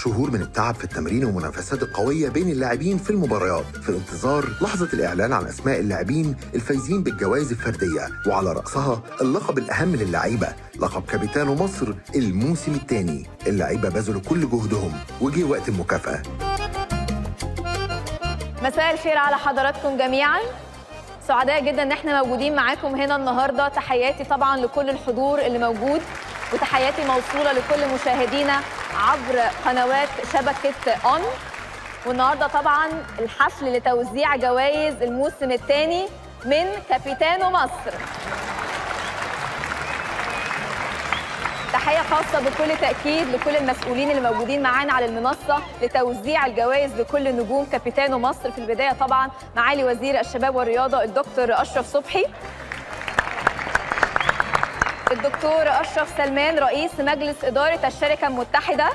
شهور من التعب في التمرين والمنافسات القوية بين اللاعبين في المباريات في انتظار لحظة الإعلان عن أسماء اللاعبين الفايزين بالجوائز الفردية وعلى رأسها اللقب الأهم للعيبة لقب كابيتانو مصر الموسم الثاني اللعيبة بذلوا كل جهدهم وجه وقت المكافأة مساء الخير على حضراتكم جميعا سعداء جدا ان احنا موجودين معاكم هنا النهارده تحياتي طبعا لكل الحضور اللي موجود وتحياتي موصوله لكل مشاهدينا عبر قنوات شبكه اون والنهارده طبعا الحفل لتوزيع جوائز الموسم الثاني من كابيتانو مصر تحية خاصة بكل تأكيد لكل المسؤولين اللي موجودين معانا على المنصة لتوزيع الجوائز لكل نجوم كابيتانو مصر في البداية طبعا معالي وزير الشباب والرياضة الدكتور أشرف صبحي الدكتور أشرف سلمان رئيس مجلس إدارة الشركة المتحدة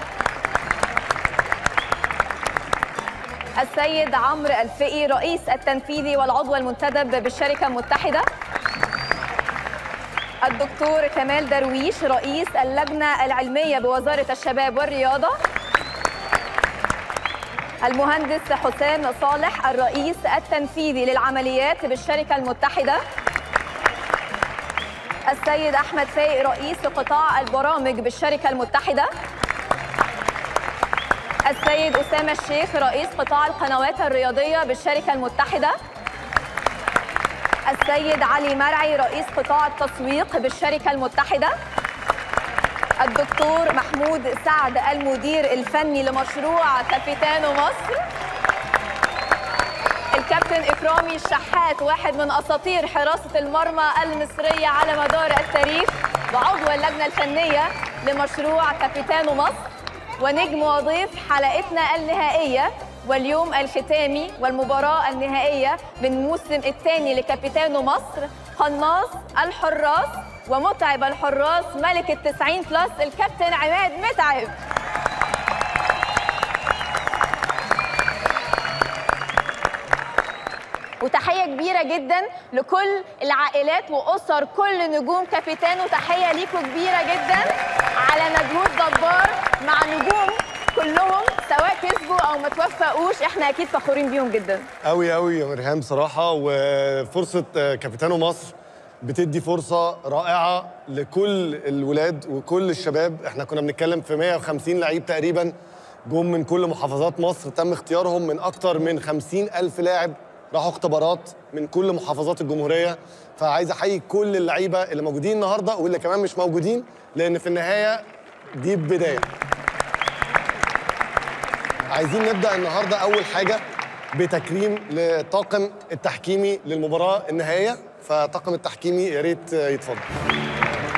السيد عمرو الفقي رئيس التنفيذي والعضو المنتدب بالشركة المتحدة الدكتور كمال درويش رئيس اللجنة العلمية بوزارة الشباب والرياضة المهندس حسام صالح الرئيس التنفيذي للعمليات بالشركة المتحدة السيد أحمد فايق رئيس قطاع البرامج بالشركة المتحدة السيد أسامة الشيخ رئيس قطاع القنوات الرياضية بالشركة المتحدة السيد علي مرعي رئيس قطاع التسويق بالشركة المتحدة الدكتور محمود سعد المدير الفني لمشروع كابيتانو مصر الكابتن إكرامي الشحات واحد من أساطير حراسة المرمى المصرية على مدار التاريخ وعضو اللجنة الفنية لمشروع كابيتانو مصر ونجم وضيف حلقتنا النهائية واليوم الختامي والمباراة النهائية من موسم الثاني لكابيتانو مصر قناص الحراس ومتعب الحراس ملك التسعين بلس الكابتن عماد متعب وتحية كبيرة جدا لكل العائلات وأسر كل نجوم كابيتانو تحية ليكم كبيرة جدا على مجهود جبار مع نجوم كلهم سواء كسبوا او ما توفقوش احنا اكيد فخورين بيهم جدا قوي قوي يا مرهام صراحه وفرصه كابيتانو مصر بتدي فرصه رائعه لكل الولاد وكل الشباب احنا كنا بنتكلم في 150 لعيب تقريبا جم من كل محافظات مصر تم اختيارهم من اكتر من 50 الف لاعب راحوا اختبارات من كل محافظات الجمهوريه فعايز احيي كل اللعيبه اللي موجودين النهارده واللي كمان مش موجودين لان في النهايه دي بدايه عايزين نبدا النهارده اول حاجه بتكريم لطاقم التحكيمي للمباراه النهائيه فطاقم التحكيمي يا ريت يتفضل